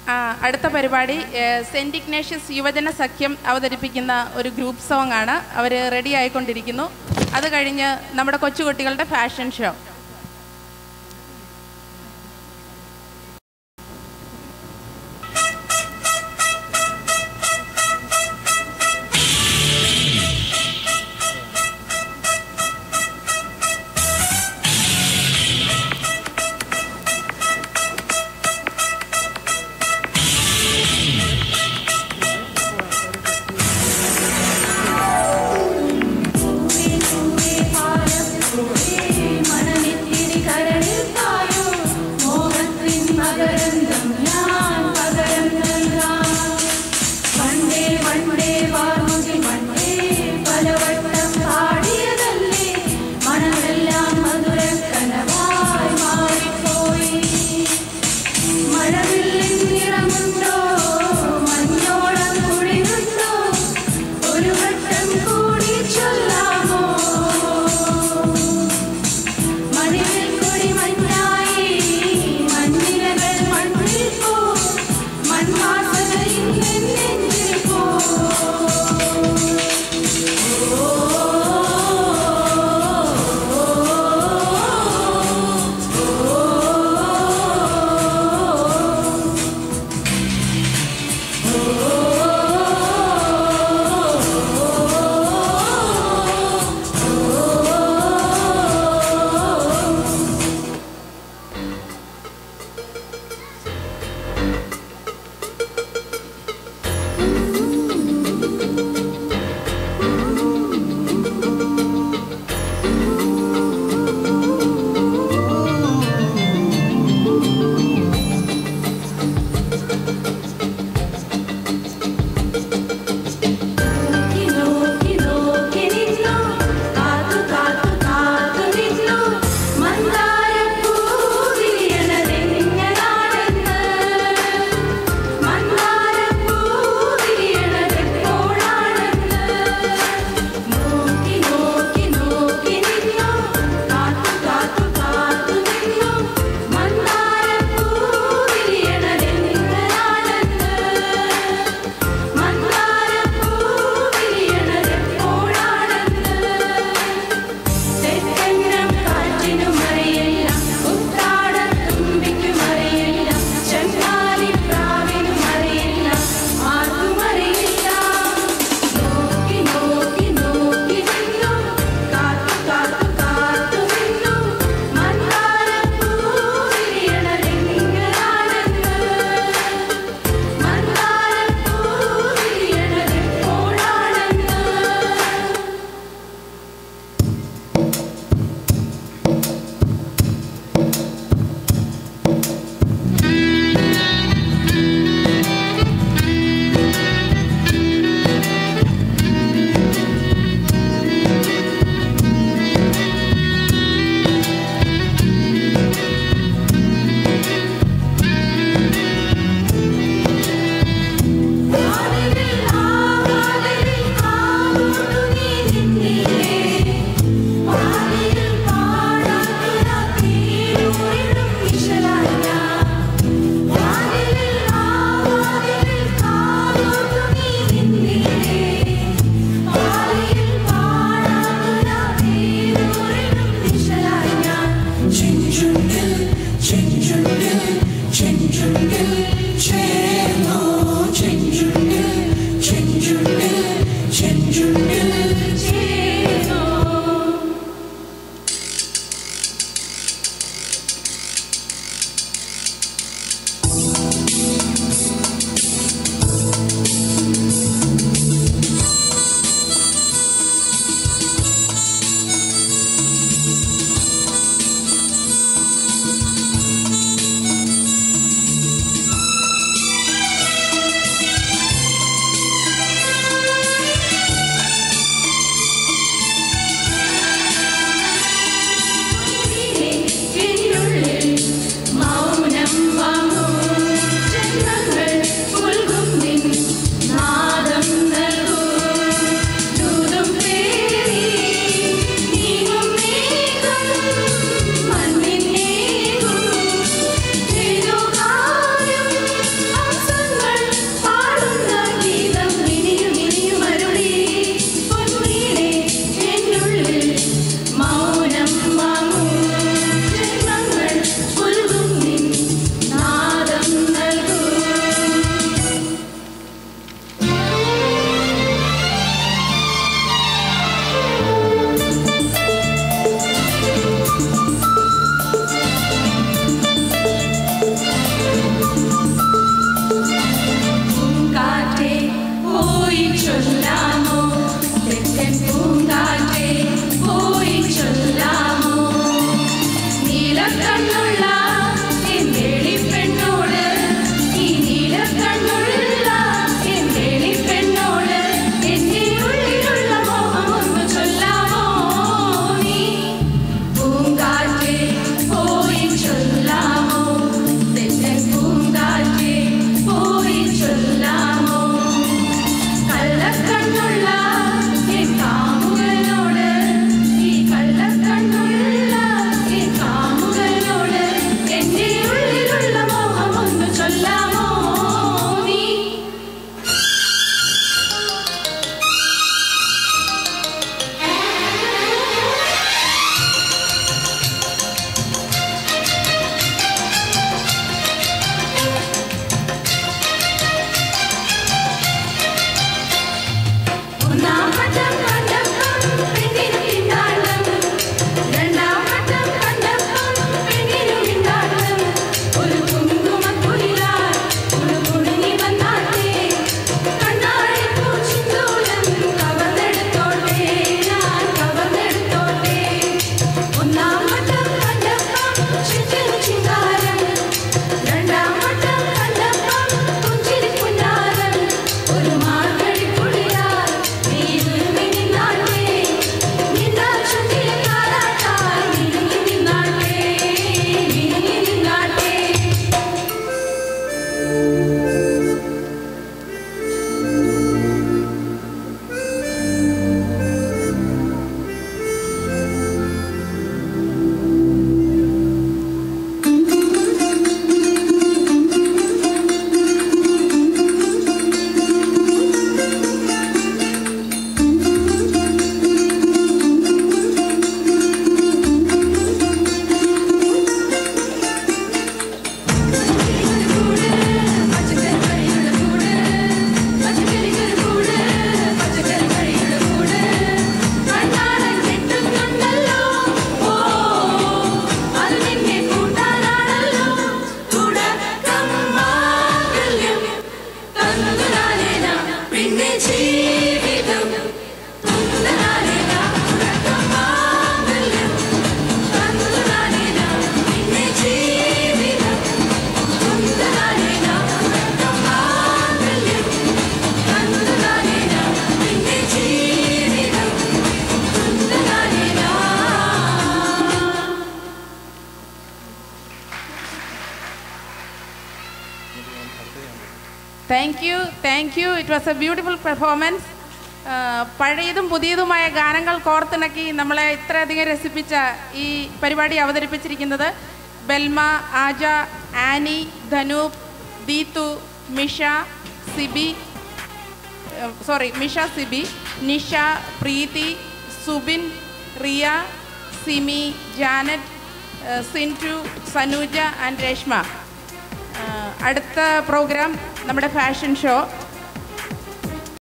ആ, അടുത്ത പരിപാടി ഏഹ്, സെന്റ് ഇഗ്നേഷ്യസ് യുവജന സഖ്യം അവതരിപ്പിക്കുന്ന ഒരു ഗ്രൂപ്പ് സോങ് ആണ് അവർ റെഡി ആയിക്കൊണ്ടിരിക്കുന്നു അത് കഴിഞ്ഞ് നമ്മുടെ കൊച്ചുകുട്ടികളുടെ ഫാഷൻ ഷോ മനമിത്തിരി കരളിൽ തായോ മോഹത്തിൻ മകരന്തം ഞാൻ പകരം നൽകാം പണ്ടേ പണ്ടേ വാർമുകിൽ പണ്ടേ പലവട്ടം പാടിയതല്ലേ മണമെല്ലാം മധുര കനവായി മാറിപ്പോയി മഴവില്ലിൻ നിറമുണ്ടോ മഞ്ഞോളം കുളിരുണ്ടോ ഒരു വട്ടം കൂടി ചൊല്ലാമോ മണിവിൽ കൊടി മഞ്ഞായി മഞ്ഞിലകൾ മണ്ണിൽ പോ മൺവാസന ഇന്നെൻ നെഞ്ചിൽ പോ thank you thank you it was a beautiful performance പഴയതും പുതിയതുമായ ഗാനങ്ങൾ കോർത്തിണക്കി നമ്മളെ ഇത്രയധികം രസിപ്പിച്ച ഈ പരിപാടി അവതരിപ്പിച്ചിരിക്കുന്നത് ബെൽമ ആജ ആനി ധനൂപ് ദീതു മിഷ സിബി സോറി മിഷ സിബി നിഷ പ്രീതി സുബിൻ റിയ സിമി ജാനറ്റ് ഏഹ് സിൻറ്റു സനൂജ ആൻഡ് രേഷ്മ ഏഹ് അടുത്ത പ്രോഗ്രാം നമ്മുടെ ഫാഷൻ ഷോ